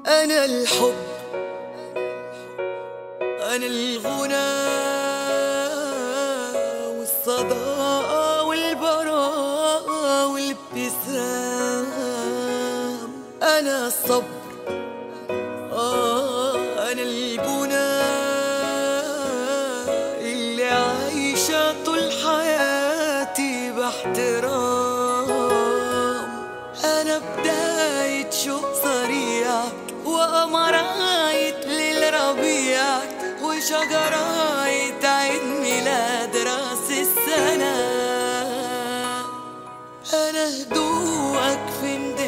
أنا الحب أنا الغنى والصداقة والبراءة والابتسام أنا الصبر آه أنا البنى اللي عايشة طول حياتي باحترام أنا بداية شوق صريعك وأمراية للربيعك وشجراية عيد ميلاد راس السنة أنا هدوءك في